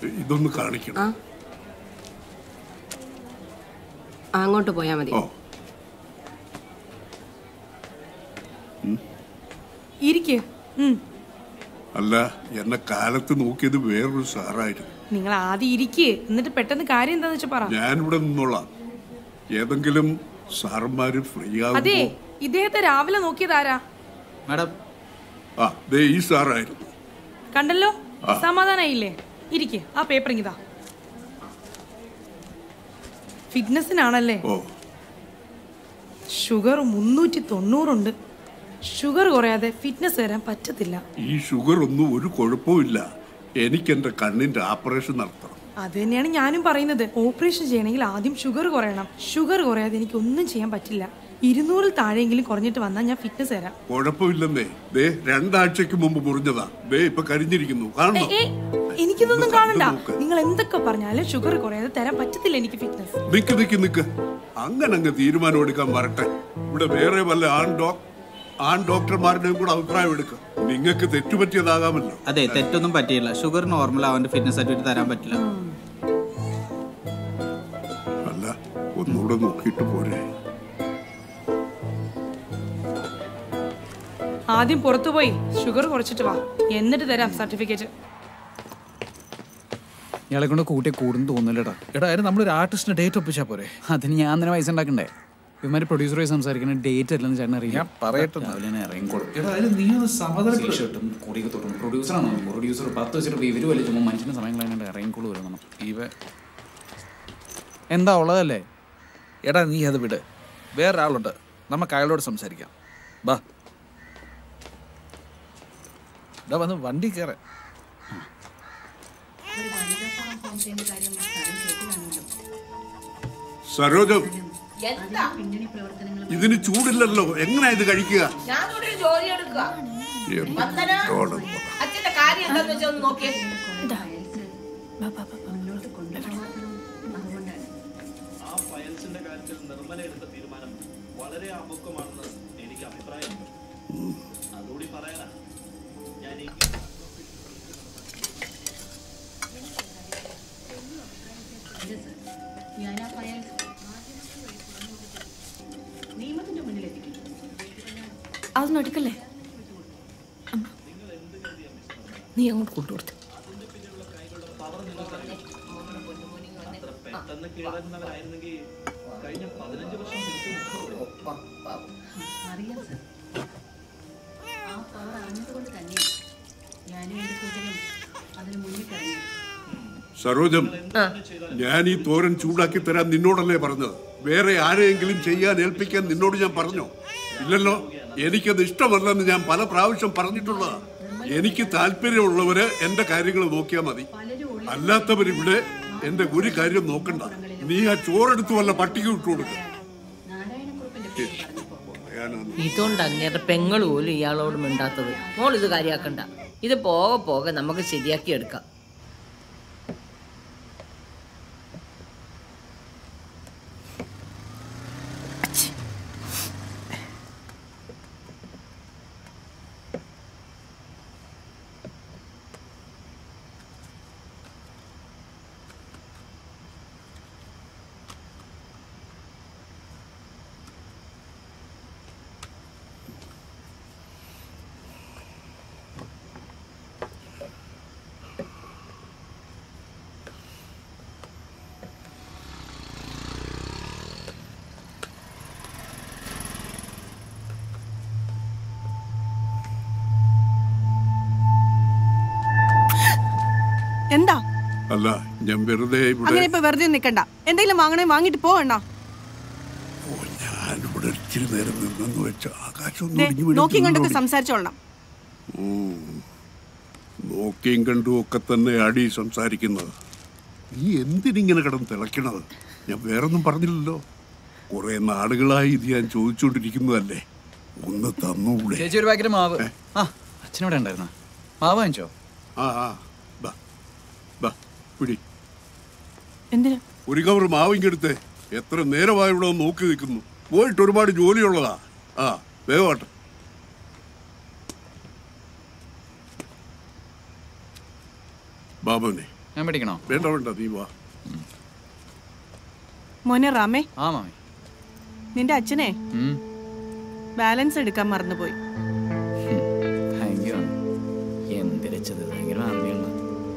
ഇതൊന്ന് കാണിക്കണം ആ ആ, അങ്ങോട്ട് പോയാൽ മതി ഓ ഇരിക്ക് ഉം. അല്ല എന്നെ കാലത്ത് നോക്കിയത് വേറൊരു സാറായിരുന്നു നിങ്ങൾ ആദ്യം ഇരിക്ക് എന്നിട്ട് പെട്ടെന്ന് കാര്യം എന്താന്ന് വെച്ചാ പറ ഞാനിവിടെ നിന്നോളാം ഏതെങ്കിലും സാറന്മാര് ഫ്രീ അതെ ആകുമ്പോ ഇദ്ദേഹത്തെ രാവിലെ നോക്കിയതാരാ മാഡം ആ ദേ ഈ സാറായിരുന്നു കണ്ടല്ലോ സമാധാനായില്ലേ ഇരിക്ക് ആ പേപ്പർ ഇതാ ഫിറ്റ്നസിനാണല്ലേ ഓ ഷുഗർ മുന്നൂറ്റി തൊണ്ണൂറുണ്ട് ഷുഗർ കുറയാതെ ഫിറ്റ്നസ് വരാൻ പറ്റത്തില്ല ഈ ഷുഗർ ഒന്നും ഒരു കുഴപ്പമില്ല എനിക്ക് എന്റെ കണ്ണിന്റെ ഓപ്പറേഷൻ നടത്തണം അത് തന്നെയാണ് ഞാനും പറയുന്നത് ഓപ്പറേഷൻ ചെയ്യണമെങ്കിൽ ആദ്യം ഷുഗർ കുറയണം ഷുഗർ കുറയാതെ എനിക്ക് ഒന്നും ചെയ്യാൻ പറ്റില്ല ഇരുന്നൂറിൽ താഴെയെങ്കിലും കുറഞ്ഞിട്ട് വന്നാൽ ഞാൻ ഫിറ്റ്നസ് തരാം കുഴപ്പമില്ലെന്നേ ദേ രണ്ടാഴ്ചക്ക് മുമ്പ് മുറിഞ്ഞതാ ദേ ഇപ്പൊ കരിഞ്ഞിരിക്കുന്നു കാണണോ ഏയ്, എനിക്കിതൊന്നും ഒന്ന് കാണണ്ട കണ്ടു നോക്ക്. നിങ്ങൾ എന്തൊക്കെ പറഞ്ഞാലും ഷുഗർ കുറയാതെ തരാൻ പറ്റത്തില്ല എനിക്ക് ഫിറ്റ്നസ് നിക്ക് നിക്ക് നിക്ക് അങ്ങനെ അങ്ങ് തീരുമാനം എടുക്കാൻ വരട്ടെ ഇവിടെ വേറെ വല്ല ആൺ ഡോക് ആൺ ഡോക്ടർമാരുടെയും കൂടെ അഭിപ്രായം എടുക്കുക നിങ്ങൾക്ക് തെറ്റുപറ്റിയതാകാമല്ലോ അതെ തെറ്റൊന്നും പറ്റിയില്ല ഷുഗർ നോർമൽ ആവാണ്ട് ഫിറ്റ്നസ് സർട്ടിഫിക്കറ്റ് തരാൻ പറ്റില്ല അല്ല ഒന്നുകൂടെ നോക്കിയിട്ട് പോരെ ആദ്യം പുറത്തു പോയി ഷുഗർ കുറച്ചിട്ട് വാ എന്നിട്ട് തരാം സർട്ടിഫിക്കറ്റ് ഇയാളെ കൊണ്ട് കൂട്ടിയെ കൂടുന്നു തോന്നില്ലടാ എടാ അതിന് നമ്മളൊരു ആർട്ടിസ്റ്റിന് ഡേറ്റ് ഒപ്പിച്ചാ പോരെ അതിന് ഞാൻ തന്നെ പൈസ ഉണ്ടാക്കണ്ടേ ഇവന്മാര് പ്രൊഡ്യൂസറുമായി സംസാരിക്കുന്ന ഡേറ്റ് അല്ലെന്ന് ചേട്ടൻ അറിയാം ഞാൻ പറയട്ടെ രാവിലെ തന്നെ ഇറങ്ങിക്കോളും എടാ അതിന് നീ ഒന്ന് സമാധാനപ്പെടും ഷർട്ടും കുറിയൊക്കെ തൊട്ടും പ്രൊഡ്യൂസറാണോ പ്രൊഡ്യൂസർ പത്ത് വെച്ചിട്ട് ഇവര് വലിയ ചുമ്മാ മനുഷ്യന്റെ സമയം കളയാണ്ട് ഇറങ്ങിക്കോളൂ വരണം ഇവ എന്താ ഉള്ളതല്ലേ എടാ നീ അത് വിട് വേറൊരാളുണ്ട് നമുക്ക് അയാളോട് സംസാരിക്കാം ബാ എടാ വന്ന് വണ്ടി കയറാൻ സരോജം ഇതിന് ചൂടില്ലല്ലോ എങ്ങനെയാ ഇത് കഴിക്കുക ഞാനിവിടെ ഒരു ജോലി എടുക്കുക വന്ദന അച്ഛന്റെ കാര്യം എന്താന്ന് വെച്ചാൽ ഒന്ന് നോക്കിയേ അതൊന്നും എടുക്കല്ലേ അമ്മ. നീ അങ്ങോട്ട് കൊണ്ടുകൊടുത്ത് സരോജം ഞാൻ ഈ തോരൻ ചൂടാക്കി തരാൻ നിന്നോടല്ലേ പറഞ്ഞത് വേറെ ആരെയെങ്കിലും ചെയ്യാൻ ഏൽപ്പിക്കാൻ നിന്നോട് ഞാൻ പറഞ്ഞോ ഇല്ലല്ലോ എനിക്കത് ഇഷ്ടമല്ലെന്ന് ഞാൻ പല പ്രാവശ്യം പറഞ്ഞിട്ടുള്ളതാ എനിക്ക് താല്പര്യമുള്ളവര് എന്റെ കാര്യങ്ങൾ നോക്കിയാൽ മതി അല്ലാത്തവരിവിടെ എന്റെ ഒരു കാര്യം നോക്കണ്ട നീ ആ ചോറെടുത്ത് വല്ല പട്ടിക ഇട്ടു കൊടുക്ക ഇതുകൊണ്ട് അങ്ങേരുടെ പെങ്ങൾ പോലും ഇയാളോട് മിണ്ടാത്തത് മോൾ ഇത് കാര്യാക്കണ്ട ഇത് പോകെ പോകെ നമുക്ക് ശരിയാക്കി എടുക്കാം എന്താ അല്ല ഞാൻ വെറുതെ ഇവിടെ അങ്ങനെ ഇപ്പൊ വെറുതെ നിക്കണ്ട എന്തെങ്കിലും വാങ്ങണേ വാങ്ങിട്ട് പോവണ്ട ഞാൻ ഇവിടെ ഇച്ചിരി നേരം നിന്നെന്ന് വെച്ച ആകാശം ഒന്ന് ദേ, ഇടിഞ്ഞു നോക്കിയും കണ്ടൊക്കെ വീഴുന്നുണ്ടോ? സംസാരിച്ചോളണം ഉം. നോക്കിയും കണ്ടും ഒക്കെ തന്നെ അടി സംസാരിക്കുന്നത് നീ എന്തിനിങ്ങനെ കിടന്ന് തിളയ്ക്കണത് ഞാൻ വേറൊന്നും പറഞ്ഞില്ലല്ലോ കുറെ നാളുകളായി ഇത് ഞാൻ ചോദിച്ചുകൊണ്ടിരിക്കുന്നതല്ലേ ഒന്ന് തന്നൂടെ ചേച്ചി ഒരു പാക്കറ്റ് മാവ് ആ അച്ഛനവിടെ ഉണ്ടായിരുന്ന മാവ് വാങ്ങിച്ചോ ആ ആ ബാ ബാ പിടി എന്തിനാ ഒരു കവർ മാവിങ്ങെടുത്ത് എത്ര നേരമായി ഇവിടെ വന്ന് നോക്കി നിൽക്കുന്നു പോയിട്ട് ഒരുപാട് ജോലിയുള്ളതാ ആ വേഗമാട്ടെ ബാബുനെ ഞാൻ പിടിക്കണോ വേണ്ട വേണ്ട നീ വാ മോനെ റാമേ ആ മാമി നിന്റെ അച്ഛനെ ഉം. ബാലൻസ് എടുക്കാൻ മറന്നുപോയി താങ്ക് യു എന്തിരച്ചത് ഭയങ്കര നന്ദിയുണ്ട്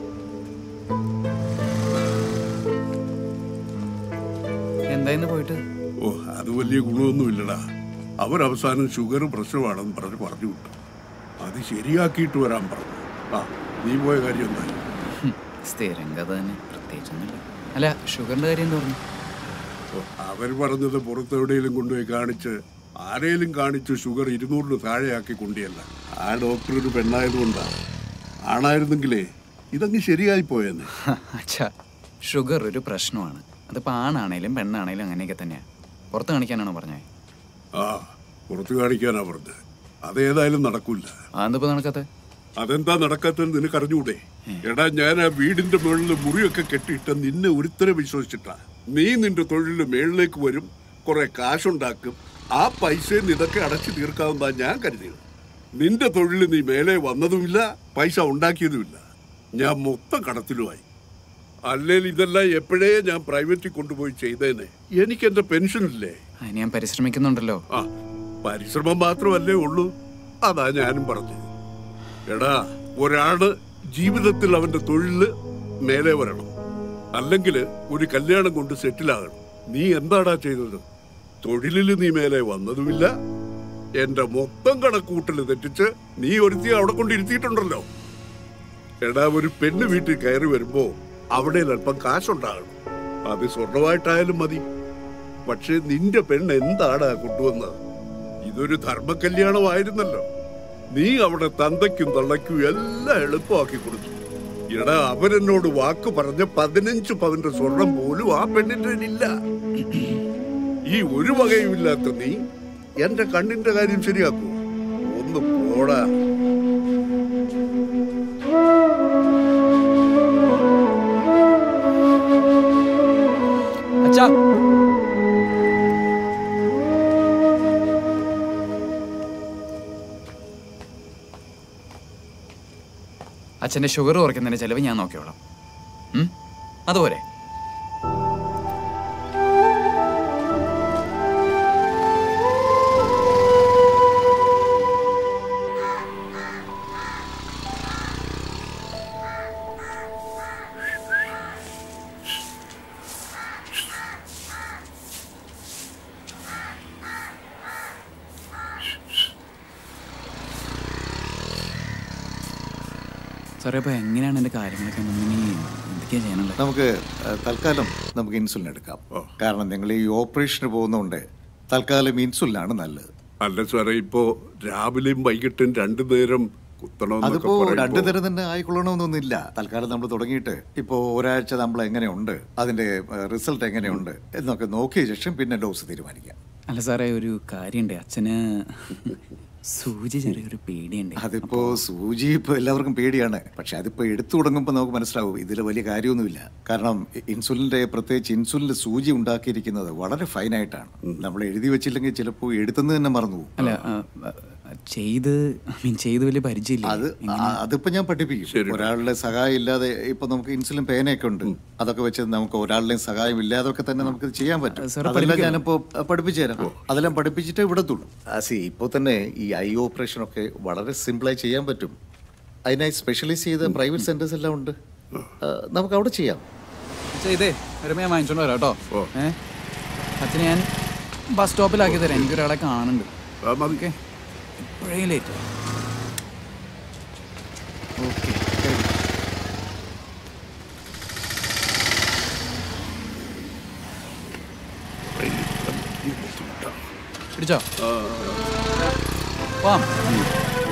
എന്തായിന്ന് പോയിട്ട് ഓ അത് വലിയ ഗുണമൊന്നുമില്ലടാ അവരവസാനം ഷുഗർ പ്രശ്നമാണെന്ന് പറഞ്ഞ് പറഞ്ഞു വിട്ടു അത് ശരിയാക്കിയിട്ട് വരാൻ പറഞ്ഞു ആ നീ പോയ കാര്യം എന്തായി ഹും, സ്ഥിരം കഥ തന്നെ പ്രത്യേകിച്ചൊന്നുമില്ല അല്ല ഷുഗറിന്റെ കാര്യം എന്താ പറഞ്ഞു ഓ, അവർ പറഞ്ഞത് പുറത്തെവിടെയെങ്കിലും കൊണ്ടുപോയി കാണിച്ച് ആരെയും കാണിച്ച് ഷുഗർ ഇരുന്നൂറിന് താഴെയാക്കി കൊണ്ടിയല്ല ആ ഡോക്ടർ ഒരു പെണ്ണായതുകൊണ്ടാണ് ആണായിരുന്നെങ്കിലേ ഇതങ്ങ് ശരിയായി പോയെന്ന് അച്ഛാ ഷുഗർ ഒരു പ്രശ്നമാണ് അതിപ്പോൾ ആണാണേലും പെണ്ണാണേലും അങ്ങനെയൊക്കെ തന്നെയാണ് പുറത്ത് കാണിക്കാനാണോ പറഞ്ഞത് ആ പുറത്ത് കാണിക്കാനാ പറഞ്ഞത് അതേതായാലും നടക്കൂല അതെന്തിപ്പോൾ നടക്കാത്ത അതെന്താ നടക്കാത്തത് നിനക്ക് അറിഞ്ഞൂടെ എടാ ഞാൻ ആ വീടിന്റെ മുകളിൽ മുറിയൊക്കെ കെട്ടിയിട്ട് നിന്നെ ഒരുത്തരെ വിശ്വസിച്ചിട്ടാ നീ നിന്റെ തൊഴിലിന് മേളിലേക്ക് വരും കുറെ കാശുണ്ടാക്കും ആ പൈസയും ഇതൊക്കെ അടച്ചു തീർക്കാവുന്ന ഞാൻ കരുതിയത് നിന്റെ തൊഴിൽ നീ മേലെ വന്നതുമില്ല പൈസ ഉണ്ടാക്കിയതുമില്ല ഞാൻ മൊത്തം കടത്തിലുമായി അല്ലെങ്കിൽ ഇതെല്ലാം എപ്പോഴേ ഞാൻ പ്രൈവറ്റിൽ കൊണ്ടുപോയി ചെയ്തേനെ എനിക്ക് എന്റെ പെൻഷൻ ഇല്ലേ അതിന് ഞാൻ പരിശ്രമിക്കുന്നുണ്ടല്ലോ ആ പരിശ്രമം മാത്രമല്ലേ ഉള്ളൂ അതാ ഞാനും പറഞ്ഞത് എടാ ഒരാള് ജീവിതത്തിൽ അവന്റെ തൊഴില് മേലെ വരണം അല്ലെങ്കിൽ ഒരു കല്യാണം കൊണ്ട് സെറ്റിലാകണം നീ എന്താടാ ചെയ്തത് തൊഴിലിൽ നീ മേലെ വന്നതുമില്ല എന്റെ മൊത്തം കണക്കൂട്ടൽ തെറ്റിച്ച് നീ ഒരുത്തി അവിടെ കൊണ്ട് ഇരുത്തിയിട്ടുണ്ടല്ലോ എടാ ഒരു പെണ്ണ് വീട്ടിൽ കയറി വരുമ്പോ അവിടെ അല്പം കാശുണ്ടാകണം അത് സ്വർണമായിട്ടായാലും മതി പക്ഷെ നിന്റെ പെണ്ണ് എന്താണ് കൊണ്ടുവന്നത് ഇതൊരു ധർമ്മ കല്യാണമായിരുന്നല്ലോ നീ അവിടെ തന്തയ്ക്കും തള്ളയ്ക്കും എല്ലാം എളുപ്പമാക്കി കൊടുത്തു എടാ അവരെന്നോട് വാക്ക് പറഞ്ഞ പതിനഞ്ച് പവന്റെ സ്വർണം പോലും ആ പെണ്ണിന്റെ ഇല്ല ഈ ഒരു വകയുമില്ലാത്ത നീ എന്റെ കണ്ണിന്റെ കാര്യം ശരിയാക്കൂ ഒന്ന് പോടാ അച്ഛാ അച്ഛന്റെ ഷുഗർ കുറയ്ക്കുന്നതിന്റെ ചെലവ് ഞാൻ നോക്കിയോളാം ഉം? അതുപോലെ സാറേ അപ്പൊ എങ്ങനെയാണ് എന്റെ കാര്യങ്ങളൊക്കെ മുന്നിനി എന്തൊക്കെയാ ചെയ്യാനുള്ളത് നമുക്ക് ഏഹ്, തൽക്കാലം നമുക്ക് ഇൻസുലിൻ എടുക്കാം കാരണം നിങ്ങൾ ഈ ഓപ്പറേഷന് പോകുന്നതുകൊണ്ട് തൽക്കാലം ഇൻസുലിനാണ് നല്ലത് അല്ല സാറേ ഇപ്പോ രാവിലെയും വൈകിട്ടും രണ്ടു നേരം കുത്തണമെന്നൊക്കെ അതിപ്പോ രണ്ടു പറയുമ്പോ തരം തന്നെ ആയിക്കൊള്ളണമെന്നൊന്നുമില്ല തൽക്കാലം നമ്മൾ തുടങ്ങിയിട്ട് ഇപ്പോൾ ഒരാഴ്ച നമ്മൾ എങ്ങനെയുണ്ട് അതിന്റെ റിസൾട്ട് എങ്ങനെയുണ്ട് എന്നൊക്കെ നോക്കിയ ശേഷം പിന്നെ ഡോസ് തീരുമാനിക്കാം അല്ല സാറേ ഒരു കാര്യമുണ്ട് അച്ഛന് സൂചി ചെറിയൊരു പേടിയുണ്ട് അതിപ്പോ സൂചി ഇപ്പൊ എല്ലാവർക്കും പേടിയാണ് പക്ഷെ അതിപ്പോ എടുത്തു തുടങ്ങുമ്പോൾ നമുക്ക് മനസ്സിലാവും ഇതിൽ വലിയ കാര്യമൊന്നുമില്ല കാരണം ഇ- ഇൻസുലിന്റെ പ്രത്യേകിച്ച് ഇൻസുലിന്റെ സൂചി ഉണ്ടാക്കിയിരിക്കുന്നത് വളരെ ഫൈനായിട്ടാണ് നമ്മൾ എഴുതി വെച്ചില്ലെങ്കിൽ ചിലപ്പോൾ എഴുതുന്നത് തന്നെ മറന്നു പോകും അല്ല ആ, ആ, ചെയ്ത് ഐ മീൻ ചെയ്ത് വലിയ പരിചയമില്ല അത് ആ- അതിപ്പോ ഞാൻ പഠിപ്പിക്കും ഒരാളുടെ സഹായം ഇല്ലാതെ ഇപ്പൊ നമുക്ക് ഇൻസുലിൻ പേനയൊക്കെ ഉണ്ട് അതൊക്കെ വെച്ച് നമുക്ക് ഒരാളുടെയും സഹായം ഇല്ലാതൊക്കെ തന്നെ നമുക്ക് ഇത് ചെയ്യാൻ പറ്റും സാർ അതെല്ലാം പഠിപ്പിക്കാം. ഞാനിപ്പോ അഹ്, പഠിപ്പിച്ചു തരാം അതെല്ലാം പഠിപ്പിച്ചിട്ടേ വിടത്തുള്ളൂ സി ഇപ്പോൾ തന്നെ ഈ ഐ ഓപ്പറേഷൻ ഒക്കെ വളരെ സിമ്പിളായി ചെയ്യാൻ പറ്റും അതിനായി സ്പെഷ്യലൈസ് ചെയ്ത പ്രൈവറ്റ് സെന്റേഴ്സ് എല്ലാം ഉണ്ട് ആ, നമുക്ക് അവിടെ ചെയ്യാം അച്ഛാ ഇതേ വരുമ്പോ ഞാൻ വാങ്ങിച്ചോണ്ട് വരാം കേട്ടോ ഏ അച്ഛനെ ഞാൻ ബസ് സ്റ്റോപ്പിലാക്കി തരാം എനിക്കൊരാളെ കാണുന്നുണ്ട് ആ, മതി. ഓക്കെ ഇപ്പോഴേ ലേറ്റ് ഓക്കെ പിടിച്ചോ പോവാം